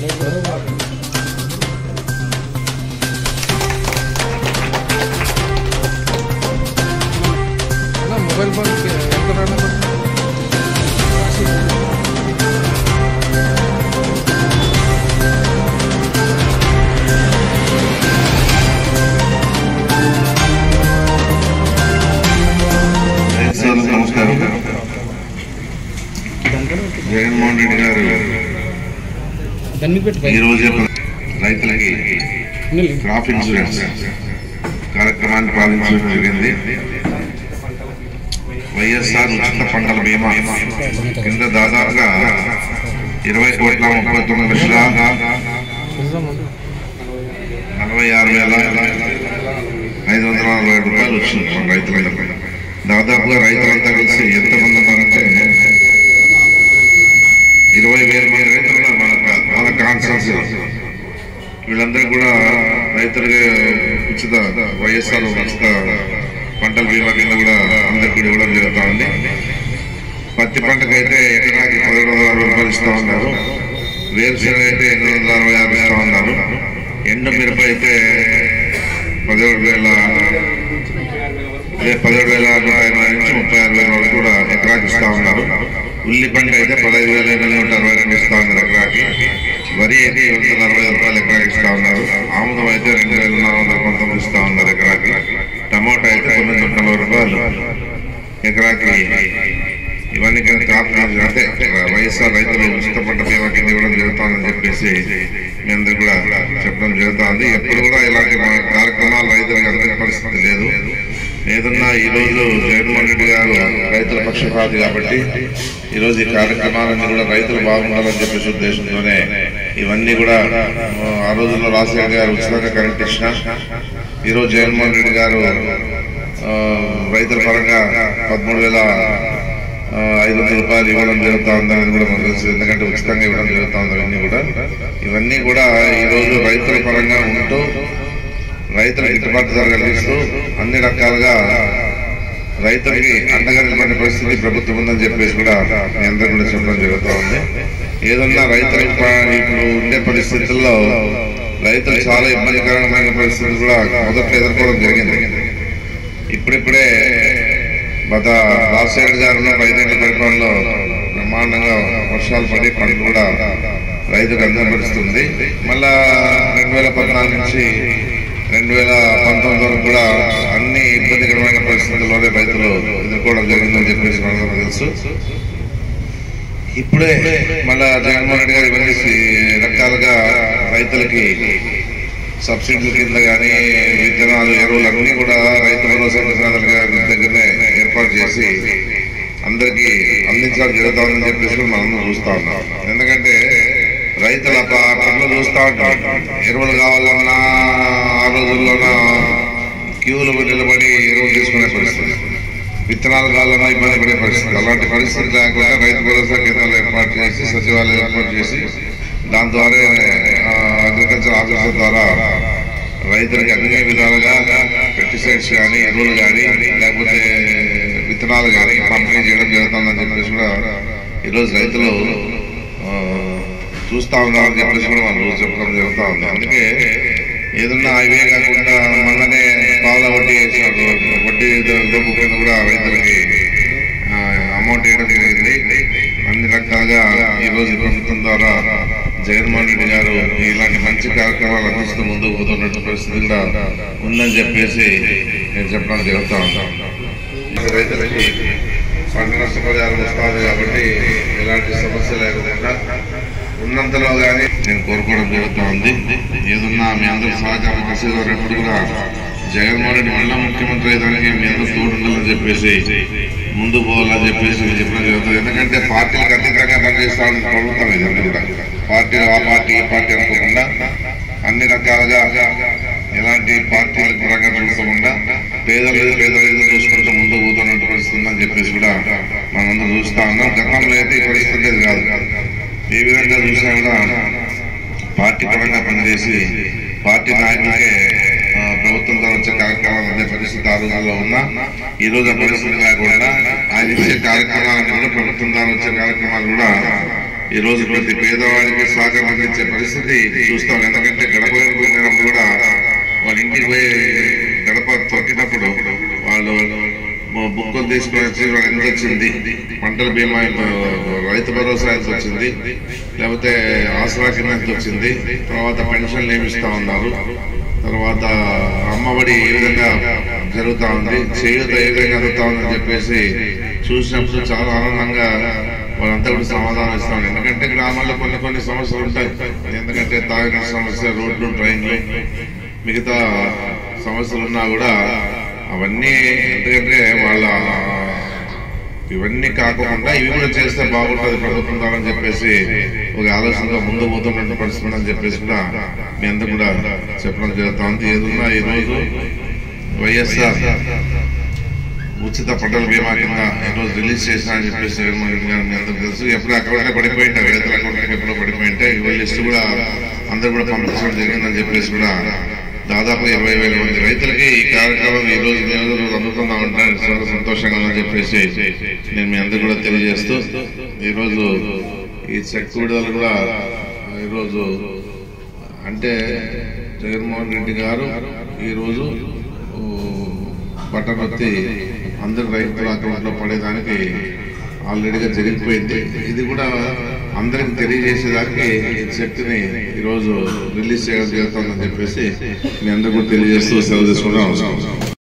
mobile phone ఎంత రానా sir నమస్కారం జగన్మోహన్ రెడ్డి గారు దాని మీద పెట్టి ఈ రోజే రైతులకి క్రాప్ ఇన్సూరెన్స్ కార్యక్రమాన్ని ప్రారంభించడం జరిగింది వైఎస్ఆర్ ఉచిత పంటల బీమా కింద దాదాపుగా ఇరవై కోట్ల ముప్పై తొమ్మిది లక్షల నలభై ఆరు వేల ఐదు వందల నలభై ఏడు రూపాయలు వచ్చింది మన రైతులందరికీ దాదాపుగా రైతులంతా కలిసి ఎంతమంది ఉన్నారంటే ఇరవై వేల మంది రైతులు ఉన్నారు మన మన కాన్స్టెన్సీ వీళ్ళందరూ కూడా రైతులకి ఉచిత వైఎస్ఆర్ ఉచిత పంటల బీమా కింద కూడా అందరికీ కూడా ఇవ్వడం జరుగుతా ఉంది పత్తి పంటకైతే ఎకరాకి పదిహేడు వందల అరవై రూపాయలు ఇస్తా ఉన్నారు వేరుశెనగ అయితే ఎనిమిది వందల అరవై ఆరు ఇస్తా ఉన్నారు ఎండు మిరప అయితే పదిహేడు వేల అదే పదిహేడు వేల నూట ఎనభై నుంచి ముప్పై ఆరు వేల వరకు కూడా ఎకరాకి ఇస్తా ఉన్నారు ఉల్లి పంట అయితే పదహైదు వేల ఎనిమిది నూట అరవై రెండు ఇస్తా ఉన్నారు ఎకరాకి వరి అయితే ఏడు వందల అరవై ఐదు రూపాయలు ఎకరాకి ఇస్తా ఉన్నారు ఆముదం అయితే రెండు వేల నాలుగు వందల పంతొమ్మిది ఇస్తా ఉన్నారు ఎకరాకి టమోటా అయితే తొమ్మిది వందల నలభై రూపాయలు ఎకరాకి ఇవన్నీ కింద క్రాప్ ఇన్సూరెన్స్ అంటే వైఎస్ఆర్ రైతులు ఉచిత పంట బీమా కింద ఇవ్వడం జరుగుతుందని చెప్పేసి మీ అందరూ కూడా చెప్పడం జరుగుతుంది ఎప్పుడు కూడా ఇలాంటి మా కార్యక్రమాలు రైతులకు అందిన పరిస్థితి లేదు ఏదన్నా ఈ రోజు జగన్మోహన్ రెడ్డి గారు రైతుల పక్షపాతి కాబట్టి ఈ రోజు ఈ కార్యక్రమాలన్నీ కూడా రైతులు బాగుండాలని చెప్పేసి ఉద్దేశంతోనే ఇవన్నీ కూడా ఆ, ఆ రోజుల్లో రాజశేఖర్ గారు ఉచితంగా కరెంట్ ఇచ్చిన ఈ రోజు జగన్మోహన్ రెడ్డి గారు ఆ, రైతుల పరంగా పదమూడు వేల ఆ, ఐదు వందల రూపాయలు ఇవ్వడం జరుగుతా ఉందని కూడా మనకు తెలుసు ఎందుకంటే ఉచితంగా ఇవ్వడం జరుగుతా ఉంది అవన్నీ కూడా ఇవన్నీ కూడా ఈ రోజు రైతుల పరంగా ఉంటూ రైతులకు గిట్టుబాటు ధర కలిగిస్తూ అన్ని రకాలుగా రైతులకి అండగా నిలబడిన పరిస్థితి ప్రభుత్వం ఉందని చెప్పేసి కూడా మీ అందరూ కూడా చెప్పడం జరుగుతూ ఉంది ఏదన్నా రైతులకు ప- ఇప్పుడు ఉండే పరిస్థితుల్లో రైతులు చాలా ఇబ్బందికరమైన పరిస్థితులు కూడా మొదట్లో ఎదుర్కోవడం జరిగింది ఇప్పుడిప్పుడే గత రాజశేఖర్ గారు ఉన్న ఐదేళ్ల పరిపాలనలో బ్రహ్మాండంగా వర్షాలు పడి పంటలు కూడా రైతుకు అందపరుస్తుంది మళ్ళా రెండు వేల పద్నాలుగు నుంచి రెండు వేల పంతొమ్మిది వరకు కూడా అన్ని ఇబ్బందికరమైన పరిస్థితుల్లోనే రైతులు ఎదుర్కోవడం జరిగిందని చెప్పేసి మనకు తెలుసు ఇప్పుడే మళ్ళా జగన్మోహన్ రెడ్డి గారు ఇవన్నీ సి- రకాలుగా రైతులకి సబ్సిడీల కింద కానీ విత్తనాలు ఎరువులు అన్ని కూడా రైతు భరోసా కేంద్రాల గారి దగ్గరనే ఏర్పాటు చేసి అందరికీ అందించడం జరుగుతుందని చెప్పేసి కూడా మనం చూస్తా ఉన్నాం ఎందుకంటే రైతులు అప్ప- అప్పట్లో చూస్తా ఉంటాం ఎరువులు కావాలన్నా ఆ రోజుల్లోన క్యూలు నిలబడి ఎరువులు తీసుకునే పరిస్థితి విత్తనాలు కావాలన్నా ఇబ్బంది పడే పరిస్థితి అలాంటి పరిస్థితి లేకుండా రైతు భరోసా కేంద్రాలు ఏర్పాటు చేసి సచివాలయం ఏర్పాటు చేసి దాని ద్వారా అగ్రికల్చర్ ఆఫీసర్ ద్వారా రైతులకి అన్ని విధాలుగా పెస్టిసైడ్స్ కానీ ఎరువులు కానీ లేకపోతే విత్తనాలు కానీ పంపిణీ చేయడం జరుగుతుందని చెప్పేసి కూడా ఈరోజు రైతులు ఆ, చూస్తా ఉన్నారని చెప్పేసి కూడా మనం చెప్పడం జరుగుతూ ఉంది అందుకే ఏదన్నా అవే కాకుండా మొన్ననే పావుల వడ్డీ వేసినారు వడ్డీ డబ్బు కింద కూడా రైతులకి ఆ, అమౌంట్ వేయడం జరిగింది అన్ని రకాలుగా ఈ రోజు ప్రభుత్వం ద్వారా జగన్మోహన్ రెడ్డి గారు ఇలాంటి మంచి కార్యక్రమాలు అందిస్తూ ముందుకు పోతున్నట్టు పరిస్థితి కూడా ఉందని చెప్పేసి నేను చెప్పడం జరుగుతూ ఉంటాం రైతులకి పంట నష్టపరిహారం వస్తుంది కాబట్టి ఎలాంటి సమస్య లేకుండా ఉన్నంతలో కానీ నేను కోరుకోవడం జరుగుతూ ఉంది ఏదున్నా మీ అందరూ సహకారం కసేదారు ఎప్పుడు కూడా జగన్మోహన్ రెడ్డి మళ్ళా ముఖ్యమంత్రి అయ్యేదానికి మీ అందరూ తోడు ఉండాలని చెప్పేసి ముందు పోవాలని చెప్పేసి నేను చెప్పడం జరుగుతుంది ఎందుకంటే పార్టీలకు అతీతంగా పనిచేస్తా ఉన్న ప్రభుత్వం ఇదంతా కూడా పార్టీ ఆ పార్టీ ఈ పార్టీ అనుకోకుండా అన్ని రకాలుగా ఎలాంటి పార్టీలకు పరంగా చూడకుండా పేదలు పేదలు చూసుకుంటూ ముందు పోతున్నట్టు పరిస్థితి ఉందని చెప్పేసి కూడా మనందరం చూస్తా ఉన్నాం గతంలో అయితే ఈ పరిస్థితి ఉండేది కాదు ఏ విధంగా చూసినా కూడా పార్టీ పరంగా పనిచేసి పార్టీ నాయకులకే ఆ, ప్రభుత్వం ద్వారా వచ్చే కార్యక్రమాలు అందే పరిస్థితి ఆ రోజుల్లో ఉన్నా ఈ రోజు ఆ పరిస్థితి లేకుండా ఆయన ఇచ్చే కార్యక్రమాలను కూడా ప్రభుత్వం ద్వారా వచ్చే కార్యక్రమాలు కూడా ఈ రోజు ప్రతి పేదవాడికి సహకారం అందించే పరిస్థితి చూస్తాం ఎందుకంటే గడప గడప వెళ్ళినప్పుడు కూడా వాళ్ళ ఇంటికి పోయి గడప తొక్కినప్పుడు వాళ్ళు మ- బుక్కులు తీసుకొని వచ్చి వాళ్ళకి ఎంత వచ్చింది పంటల బీమా ఎంత, రైతు భరోసా ఎంత వచ్చింది లేకపోతే ఆసరా కింద ఎంత వచ్చింది తర్వాత పెన్షన్లు ఏమిస్తా ఉన్నారు తర్వాత అమ్మఒడి ఏ విధంగా జరుగుతా ఉంది చేయూత ఏ విధంగా జరుగుతా ఉందని చెప్పేసి చూసినప్పుడు చాలా ఆనందంగా వాళ్ళంతా కూడా సమాధానం ఇస్తాం ఎందుకంటే గ్రామాల్లో కొన్ని కొన్ని సమస్యలు ఉంటాయి ఎందుకంటే తాగిన సమస్య రోడ్లు ట్రైన్లు మిగతా సమస్యలు ఉన్నా కూడా అవన్నీ ఎందుకంటే వాళ్ళ ఇవన్నీ కాకుండా ఇవి కూడా చేస్తే బాగుంటుంది ప్రభుత్వం ద్వారా అని చెప్పేసి ఒక ఆలోచనతో ముందు పోతున్నట్టు పరిస్థితి అని చెప్పేసి కూడా మీ అందరూ కూడా చెప్పడం జరుగుతా ఉంది ఏదన్నా ఈ రోజు వైఎస్ఆర్ ఉచిత పంటల బీమా కింద ఈరోజు రిలీజ్ చేసిన అని చెప్పేసి జగన్మోహన్ రెడ్డి గారు మీ అందరికీ తెలుసు ఎప్పుడు అకౌంట్లో పడిపోయింటే రైతుల అకౌంట్లకి ఎప్పుడో పడిపోయింటే ఇవాళ లిస్టు కూడా అందరూ కూడా పంపించడం జరిగిందని చెప్పేసి కూడా దాదాపు ఇరవై వేల మంది రైతులకి ఈ కార్యక్రమం ఈ రోజు నియోజకవర్గంలో అందుతుందా ఉంటారు చాలా సంతోషంగా ఉందని చెప్పేసి నేను మీ అందరూ కూడా తెలియజేస్తూ ఈ రోజు ఈ చెక్ విడుదల కూడా ఈరోజు అంటే జగన్మోహన్ రెడ్డి గారు ఈ రోజు బటన్ వచ్చి అందరి రైతుల అకౌంట్ లో పడేదానికి ఆల్రెడీగా జరిగిపోయింది ఇది కూడా అందరికి తెలియజేసేదానికి ఈ శక్తిని ఈరోజు రిలీజ్ చేయడం జరుగుతుందని చెప్పేసి మీ అందరూ కూడా తెలియజేస్తూ సెలవు తీసుకుంటాం